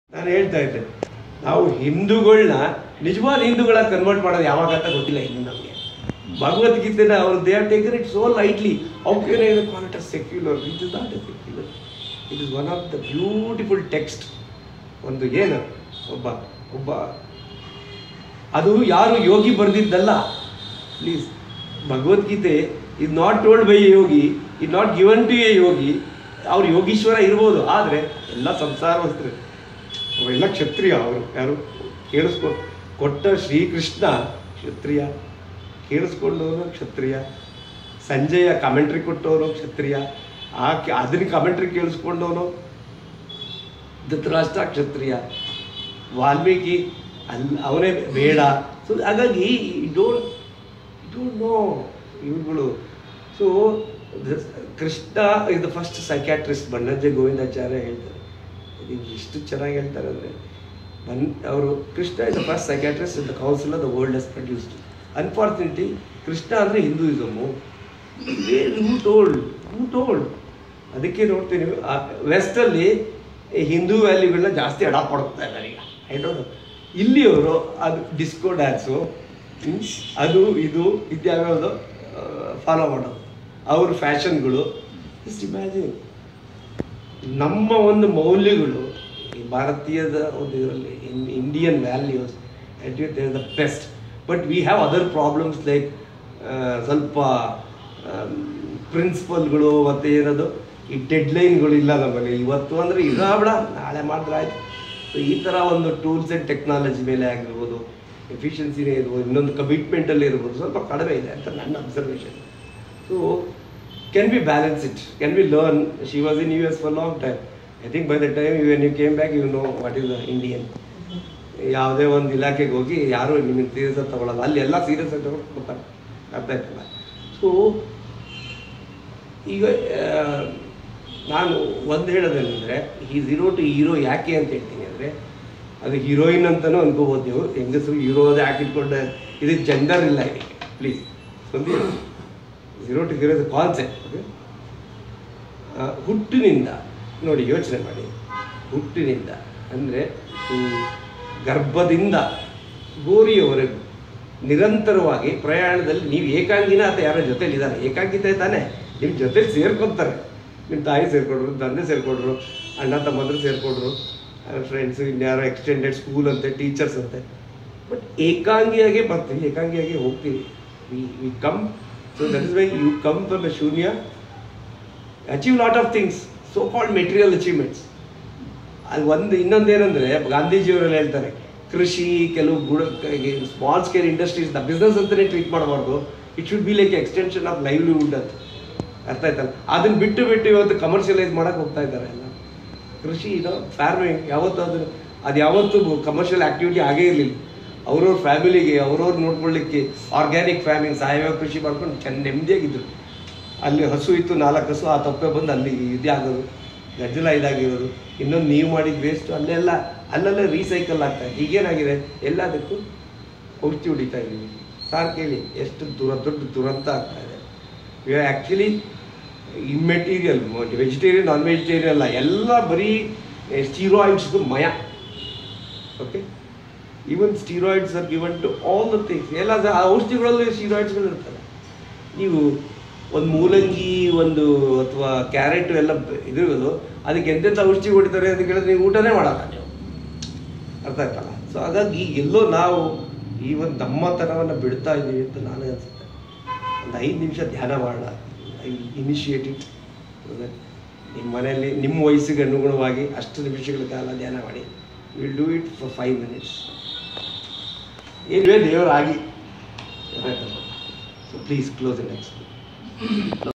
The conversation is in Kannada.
ನಾನು ಹೇಳ್ತಾ ಇದ್ದೆ ನಾವು ಹಿಂದೂಗಳನ್ನ ನಿಜವಾದ ಹಿಂದೂಗಳ ಕನ್ವರ್ಟ್ ಮಾಡೋದು ಯಾವಾಗ ಅಂತ ಗೊತ್ತಿಲ್ಲ ಇನ್ನು ನಮಗೆ ಭಗವದ್ಗೀತೆನ ಅವರು they are taken it so lightly how can I call it a secular it is not a secular it is one of the beautiful text ಒಂದು ಏನು ಒಬ್ಬ ಒಬ್ಬ ಅದು ಯಾರು ಯೋಗಿ ಬರೆದಿದ್ದಲ್ಲ please Bhagavad Gita is not told by a yogi is not given to a yogi ಅವ್ರು ಯೋಗೀಶ್ವರ ಇರ್ಬೋದು ಆದರೆ ಎಲ್ಲ ಸಂಸಾರವಸ್ತ್ರು ಅವೆಲ್ಲ ಕ್ಷತ್ರಿಯ ಅವರು ಯಾರು ಕೇಳಿಸ್ಕೊ ಕೊಟ್ಟ ಶ್ರೀಕೃಷ್ಣ ಕ್ಷತ್ರಿಯ ಕೇಳಿಸ್ಕೊಂಡವನು ಕ್ಷತ್ರಿಯ ಸಂಜೆಯ ಕಮೆಂಟ್ರಿ ಕೊಟ್ಟವನು ಕ್ಷತ್ರಿಯ ಆ ಅದನ್ನ ಕಮೆಂಟ್ರಿ ಕೇಳಿಸ್ಕೊಂಡವನು ಧೃತರಾಷ್ಟ್ರ ಕ್ಷತ್ರಿಯ ವಾಲ್ಮೀಕಿ ಅಲ್ಲಿ ಅವನೇ ಬೇಡ ಸೊ ಹಾಗಾಗಿ ಡೋಂಟ್ ಡೋಂಟ್ ನೋ ಇವುಗಳು so Krishna is the first psychiatrist Bannanje Govindacharya ಹೇಳ್ತಾರೆ ಇದು ಎಷ್ಟು ಚೆನ್ನಾಗಿ ಹೇಳ್ತಾರೆ ಅಂದರೆ ಬನ್ ಅವರು Krishna is the first psychiatrist in the council of the world as produced unfortunately Krishna ಅಂದರೆ Hinduism who told who told ಅದಕ್ಕೆ ನೋಡ್ತೀನಿ ವೆಸ್ಟಲ್ಲಿ ಹಿಂದೂ ವ್ಯಾಲ್ಯೂಗಳನ್ನ ಜಾಸ್ತಿ ಅಡಾಪ್ಟ್ ಮಾಡ್ತಾ ಇದ್ದಾರೆ ಈಗ ಐ ಡೋಂಟ್ ಇಲ್ಲಿಯವರು ಅದು ಡಿಸ್ಕೋ ಡ್ಯಾನ್ಸು ಅದು ಇದು ಇದ್ಯಾವ್ಯಾವುದು ಫಾಲೋ ಮಾಡೋದು ಅವ್ರ ಫ್ಯಾಷನ್ಗಳು ಜಸ್ಟ್ ಇಮ್ಯಾಜಿನ್ ನಮ್ಮ ಒಂದು ಮೌಲ್ಯಗಳು ಈ ಭಾರತೀಯದ ಒಂದು ಇದರಲ್ಲಿ Indian values at you the best but we have other problems like ಸ್ವಲ್ಪ ಪ್ರಿನ್ಸಿಪಲ್ಗಳು ಮತ್ತು ಏನದು ಈ ಡೆಡ್ಲೈನ್ಗಳು ಇಲ್ಲ ನಮ್ಮಲ್ಲಿ ಇವತ್ತು ಅಂದರೆ ಈಗ ಬಿಡ ನಾಳೆ ಮಾಡಿದ್ರೆ ಆಯ್ತು ಸೊ ಈ ಥರ ಒಂದು ಟೂಲ್ಸ್ ಆ್ಯಂಡ್ ಟೆಕ್ನಾಲಜಿ ಮೇಲೆ ಆಗಿರ್ಬೋದು ಎಫಿಷಿಯನ್ಸಿನೇ ಇರ್ಬೋದು ಇನ್ನೊಂದು ಕಮಿಟ್ಮೆಂಟಲ್ಲಿ ಇರ್ಬೋದು ಸ್ವಲ್ಪ ಕಡಿಮೆ ಇದೆ ಅಂತ ನನ್ನ observation so can be balance it can be learn she was in U S for long time I think by the time when you came back you know what is the Indian ಯಾವುದೇ ಒಂದು ಇಲಾಖೆಗೆ ಹೋಗಿ ಯಾರು ನಿಮಗೆ ಸೀರಿಯಸ್ ಆಗಿ ತಗೊಳ್ಳಲ್ಲ ಅಲ್ಲಿ ಎಲ್ಲ ಸೀರಿಯಸ್ ಆಗಿ ತಗೊಂಡು ಗೊತ್ತಾಗ ಅರ್ಥ ಆಯ್ತಲ್ಲ ಸೊ ಈಗ ಆ, ನಾನು ಒಂದು ಹೇಳೋದೇನೆಂದರೆ ಈ ಝೀರೋ ಟು ಹೀರೋ ಯಾಕೆ ಅಂತ ಹೇಳ್ತೀನಿ ಅಂದರೆ ಅದು ಹೀರೋಯಿನ್ ಅಂತಲೂ ಅನ್ಕೋಬೋದು ನೀವು ಹೆಂಗಸರು ಹೀರೋ ಅದು ಯಾಕೆ ಇಟ್ಕೊಂಡೆ ಇದು ಜೆಂಡರ್ ಇಲ್ಲ ಇದಕ್ಕೆ ಪ್ಲೀಸ್ ಒಂದು zero to hero concept okay ಹುಟ್ಟಿನಿಂದ ನೋಡಿ ಯೋಚನೆ ಮಾಡಿ ಹುಟ್ಟಿನಿಂದ ಅಂದರೆ ಗರ್ಭದಿಂದ ಗೋರಿಯವರೆಗೂ ನಿರಂತರವಾಗಿ ಪ್ರಯಾಣದಲ್ಲಿ ನೀವು ಏಕಾಂಗಿನ ಅಥವಾ ಯಾರೋ ಜೊತೆಲಿದ್ದಾರೆ ಏಕಾಂಗಿತೆ ತಾನೇ ನಿಮ್ಮ ಜೊತೆಲಿ ಸೇರ್ಕೊತಾರೆ ನಿಮ್ಮ ತಾಯಿ ಸೇರ್ಕೊಂಡ್ರು ತಂದೆ ಸೇರ್ಕೊಂಡ್ರು ಅಣ್ಣ ತಮ್ಮಂದ್ರು ಸೇರ್ಕೊಂಡ್ರು ಫ್ರೆಂಡ್ಸು ಇನ್ಯಾರೋ ಎಕ್ಸ್ಟೆಂಡೆಡ್ ಸ್ಕೂಲ್ ಅಂತೆ ಟೀಚರ್ಸ್ ಅಂತೆ ಬಟ್ ಏಕಾಂಗಿಯಾಗೆ ಬರ್ತೀವಿ ಏಕಾಂಗಿಯಾಗಿ ಹೋಗ್ತೀವಿ we we come so that is why you come from the shunya achieve lot of things so called material achievements ಅದು ಒಂದು ಇನ್ನೊಂದೇನೆಂದರೆ ಗಾಂಧೀಜಿಯವರೆಲ್ಲ ಹೇಳ್ತಾರೆ ಕೃಷಿ ಕೆಲವು ಗುಣ small scale industries the business ಅಂತಲೇ ಟ್ರೀಟ್ ಮಾಡಬಾರ್ದು it should be like extension of livelihood ಅಂತ ಅರ್ಥ ಆಯ್ತಲ್ಲ ಅದನ್ನ ಬಿಟ್ಟು ಬಿಟ್ಟು ಇವತ್ತು ಕಮರ್ಷಿಯಲೈಸ್ ಮಾಡಕ್ಕೆ ಹೋಗ್ತಾ ಇದ್ದಾರೆ ಎಲ್ಲ ಕೃಷಿ ಇದು ಫಾರ್ಮಿಂಗ್ ಯಾವತ್ತೂ ಅದು ಅದು ಯಾವತ್ತೂ ಕಮರ್ಷಿಯಲ್ ಆ್ಯಕ್ಟಿವಿಟಿ ಆಗೇ ಇರಲಿಲ್ಲ ಅವ್ರವ್ರ ಫ್ಯಾಮಿಲಿಗೆ ಅವ್ರವ್ರು ನೋಡ್ಕೊಳ್ಳಿಕ್ಕೆ ಆರ್ಗ್ಯಾನಿಕ್ ಫಾರ್ಮಿಂಗ್ ಸಾವಯವ ಕೃಷಿ ಮಾಡ್ಕೊಂಡು ಚೆನ್ನ ನೆಮ್ಮದಿಯಾಗಿದ್ರು ಅಲ್ಲಿ ಹಸು ಇತ್ತು ನಾಲ್ಕು ಹಸು ಆ ತಪ್ಪೆ ಬಂದು ಅಲ್ಲಿ ಇದೇ ಆಗೋದು ಗಜ್ಜಲ ಇದಾಗಿರೋದು ಇನ್ನೊಂದು ನೀವು ಮಾಡಿದ ವೇಸ್ಟು ಅಲ್ಲೆಲ್ಲ ಅಲ್ಲೆಲ್ಲ ರೀಸೈಕಲ್ ಆಗ್ತಾ ಇದೆ ಈಗೇನಾಗಿದೆ ಎಲ್ಲದಕ್ಕೂ ಔಷಧಿ ಹೊಡಿತಾ ಇದ್ದೀವಿ ಸಾರ್ ಕೇಳಿ ಎಷ್ಟು ದುರ ದೊಡ್ಡ ದುರಂತ ಆಗ್ತಾ ಇದೆ we are actually immaterial vegetarian non vegetarian ಅಲ್ಲ ಎಲ್ಲ ಬರೀ ಸ್ಟೀರಾಯ್ಡ್ಸ್ದು ಮಯ okay even steroids are given to all the things ಎಲ್ಲ ಸ- ಆ ಔಷಧಿಗಳಲ್ಲಿ ಸ್ಟೀರಾಯ್ಡ್ಸ್ಗಳು ಇರ್ತವೆ ನೀವು ಒಂದು ಮೂಲಂಗಿ ಒಂದು ಅಥವಾ ಕ್ಯಾರೆಟ್ ಎಲ್ಲ ಬ- ಇದಿರೋದು ಅದಕ್ಕೆ ಎಂತೆಂಥ ಔಷಧಿ ಹೊಡಿತಾರೆ ಅಂತ ಕೇಳಿದ್ರೆ ನೀವು ಊಟನೇ ಮಾಡಲ್ಲ ನೀವು ಅರ್ಥ ಆಯ್ತಲ್ಲ ಸೊ ಹಾಗಾಗಿ ಎಲ್ಲೋ ನಾವು ಈ ಒಂದು ನಮ್ಮತನವನ್ನು ಬಿಡ್ತಾ ಇದ್ದೀವಿ ಅಂತ ನನಗೆ ಅನಿಸುತ್ತೆ ಒಂದು ಐದು ನಿಮಿಷ ಧ್ಯಾನ ಮಾಡೋಣ ಐ ಇನಿಷಿಯೇಟ್ ಇಟ್ ನಿಮ್ಮ ಮನೆಯಲ್ಲಿ ನಿಮ್ಮ ವಯಸ್ಸಿಗೆ ಅನುಗುಣವಾಗಿ ಅಷ್ಟು ನಿಮಿಷಗಳ ಕಾಲ ಧ್ಯಾನ ಮಾಡಿ will do it for five minutes ಏನುವೇ ದೇವರಾಗಿ ಸೊ ಪ್ಲೀಸ್ ಕ್ಲೋಸ್ ನೆಕ್ಸ್ಟ್